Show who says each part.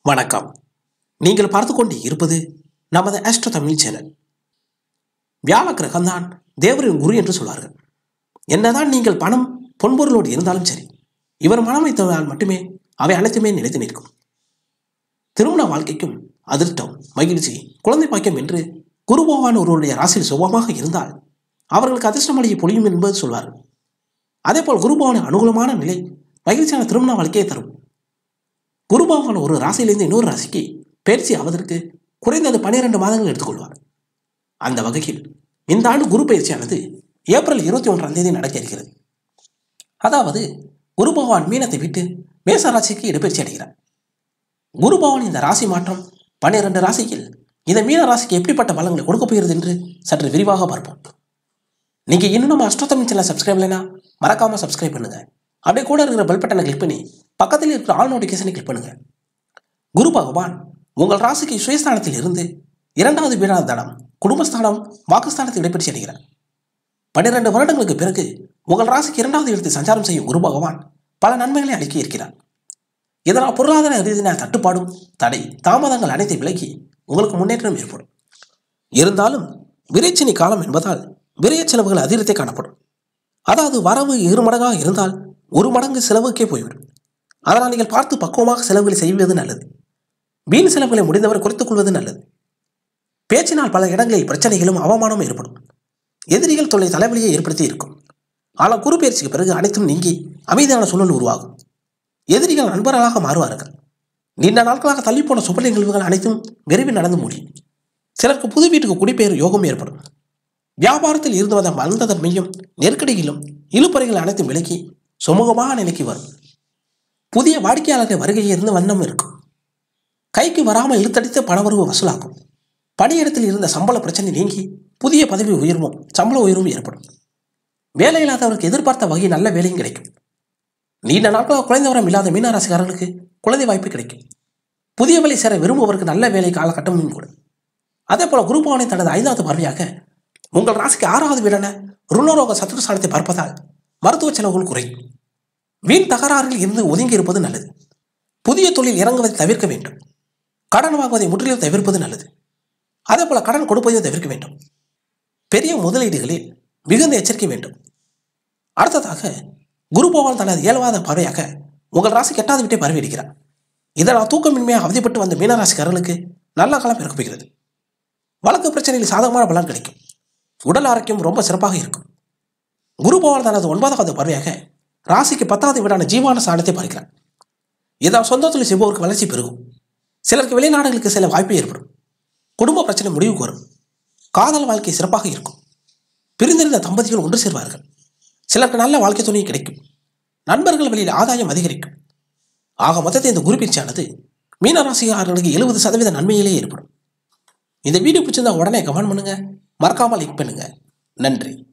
Speaker 1: வணக்கம் நீங்கள் பார்த்து கொண்டு இருப்பது நமது ஆஸ்ட்ரோ தமிழ் சேனல் வியாழ கிரகம்தான் தேவரின் குரு என்று சொல்வார்கள் என்னதான் நீங்கள் பணம் பொன்பொருளோடு இருந்தாலும் சரி இவர் மனம் வைத்ததால் மட்டுமே அவை அனைத்துமே நிலைத்து நிற்கும் திருமண வாழ்க்கைக்கும் அதிர்ஷ்டம் மகிழ்ச்சி குழந்தை பாக்கியம் என்று குரு பகவான் ஒருவருடைய ராசியில் சுபமாக இருந்தால் அவர்களுக்கு அதிர்ஷ்டமடையை பொழியும் என்பது சொல்வார்கள் அதேபோல் குரு பகவானின் அனுகூலமான நிலை மகிழ்ச்சியான திருமண வாழ்க்கையை தரும் குரு பகவான் ஒரு ராசியிலிருந்து இன்னொரு ராசிக்கு பயிற்சி ஆவதற்கு குறைந்தது பன்னிரண்டு மாதங்கள் எடுத்துக்கொள்வார் அந்த வகையில் இந்த ஆண்டு குரு பயிற்சியானது ஏப்ரல் இருபத்தி ஒன்றாம் தேதி நடக்க இருக்கிறது அதாவது குரு பகவான் மீனத்தை விட்டு மேச ராசிக்கு இடப்பெயர்ச்சி அடைகிறார் குரு பகவான் இந்த ராசி மாற்றம் பன்னிரண்டு ராசியில் இந்த மீன ராசிக்கு எப்படிப்பட்ட பலங்களை கொடுக்க போகிறது என்று சற்று விரிவாக பார்ப்போம் நீங்கள் இன்னும் நம்ம அஷ்டோத்தமி சேனல் சப்ஸ்கிரைப் இல்லைனா மறக்காமல் சப்ஸ்கிரைப் பண்ணுங்கள் அப்படியே கூட இருக்கிற பெல் பட்டனை கிளிக் பண்ணி பக்கத்தில் இருக்கிற ஆல் நோட்டிஃபிகேஷனை கிளிக் பண்ணுங்கள் குரு பகவான் உங்கள் ராசிக்கு சுயஸ்தானத்தில் இருந்து இரண்டாவது வீடான தனம் குடும்பஸ்தானம் வாக்குஸ்தானத்தில் இடைப்பெற்று அடைகிறார் பன்னிரண்டு வருடங்களுக்கு பிறகு உங்கள் ராசிக்கு இரண்டாவது இடத்தில் சஞ்சாரம் செய்யும் குரு பகவான் பல நன்மைகளை அளிக்க இருக்கிறார் இதனால் பொருளாதார ரீதியான தட்டுப்பாடும் தடை தாமதங்கள் அனைத்தை விலகி உங்களுக்கு முன்னேற்றம் ஏற்படும் இருந்தாலும் விரைச்சினி காலம் என்பதால் விரைய செலவுகள் அதிகரித்தே காணப்படும் அதாவது வரவு இரு மடங்காக இருந்தால் ஒரு மடங்கு செலவுக்கே போய்விடும் அதனால் நீங்கள் பார்த்து பக்குவமாக செலவுகளை செய்வது நல்லது வீண் செலவுகளை முடிந்தவரை குறைத்துக் கொள்வது நல்லது பேச்சினால் பல இடங்களில் பிரச்சனைகளும் அவமானமும் ஏற்படும் எதிரிகள் தொல்லை தலைவலியை ஏற்படுத்தி இருக்கும் ஆனால் குரு பயிற்சிக்கு பிறகு அனைத்தும் நீங்கி அமைதியான சூழல் உருவாகும் எதிரிகள் நண்பர்களாக மாறுவார்கள் நீண்ட நாட்களாக தள்ளிப்போன சுப நிகழ்வுகள் அனைத்தும் விரைவில் நடந்து முடியும் சிலருக்கு புது வீட்டுக்கு குடிபெயர் யோகம் ஏற்படும் வியாபாரத்தில் இருந்து வந்த மந்ததன்மையும் நெருக்கடியிலும் இழுப்பறைகள் அனைத்தும் விலக்கி சுமூகமான நிலைக்கு வரும் புதிய வாடிக்கையாளர்கள் வருகையில் இருந்து வண்ணம் இருக்கும் கைக்கு வராமல் இழுத்தடித்த பணவரவு வசூலாகும் பணியிடத்தில் இருந்த சம்பள பிரச்சனை நீங்கி புதிய பதவி உயர்வும் சம்பள உயர்வும் ஏற்படும் வேலை இல்லாதவருக்கு எதிர்பார்த்த வகை நல்ல வேலையும் கிடைக்கும் நீண்ட நாட்களாக குழந்தை வரம் இல்லாத மீனராசிக்காரர்களுக்கு குழந்தை வாய்ப்பு கிடைக்கும் புதிய வேலை சேர விரும்புவதற்கு நல்ல வேலை காலகட்டமும் கூட அதே போல குரு பவனை தனது ஐந்தாவது பார்வையாக உங்கள் ராசிக்கு ஆறாவது வீடான ருணரோக சத்துருஸ்தானத்தை பார்ப்பதால் மருத்துவ செலவுகள் குறையும் வீண் தகராறில் இருந்து ஒதுங்கி இருப்பது நல்லது புதிய தொழில் இறங்குவதை தவிர்க்க வேண்டும் கடன் வாங்குவதை முற்றிலும் தவிர்ப்பது நல்லது அதே போல கடன் கொடுப்பதை தவிர்க்க வேண்டும் பெரிய முதலீடுகளில் மிகுந்த எச்சரிக்கை வேண்டும் அடுத்ததாக குரு பகவான் தனது இயல்பாத பார்வையாக உங்கள் ராசிக்கு எட்டாவது வீட்டை பார்வையிடுகிறார் இதனால் தூக்கமின்மையாக அவதிப்பட்டு வந்த மீனராசிக்காரர்களுக்கு நல்ல காலம் இருக்க போகிறது வழக்கு பிரச்சனையில் சாதகமான பலன் கிடைக்கும் உடல் ஆரோக்கியம் ரொம்ப சிறப்பாக இருக்கும் குரு பகவான் தனது ஒன்பதாவது பார்வையாக ராசிக்கு பத்தாவது வீடான ஜீவான சாணத்தை பார்க்கிறார் இதால் சொந்த தொழில் செய்பவருக்கு வளர்ச்சி பெருகும் சிலருக்கு வெளிநாடுகளுக்கு செல்ல வாய்ப்பு ஏற்படும் குடும்ப பிரச்சனை முடிவுக்கு வரும் காதல் வாழ்க்கை சிறப்பாக இருக்கும் பிரிந்திருந்த தம்பதிகள் ஒன்று சேர்வார்கள் சிலருக்கு நல்ல வாழ்க்கை துணை கிடைக்கும் நண்பர்கள் வழியில் ஆதாயம் அதிகரிக்கும் ஆக மொத்தத்தை இந்த குரு பயிற்சியானது மீனராசிக்காரர்களுக்கு எழுபது சதவீத நன்மையிலே ஏற்படும் இந்த வீடியோ பிடிச்சிருந்தா உடனே கமெண்ட் பண்ணுங்க மறக்காமல் லைக் பண்ணுங்க நன்றி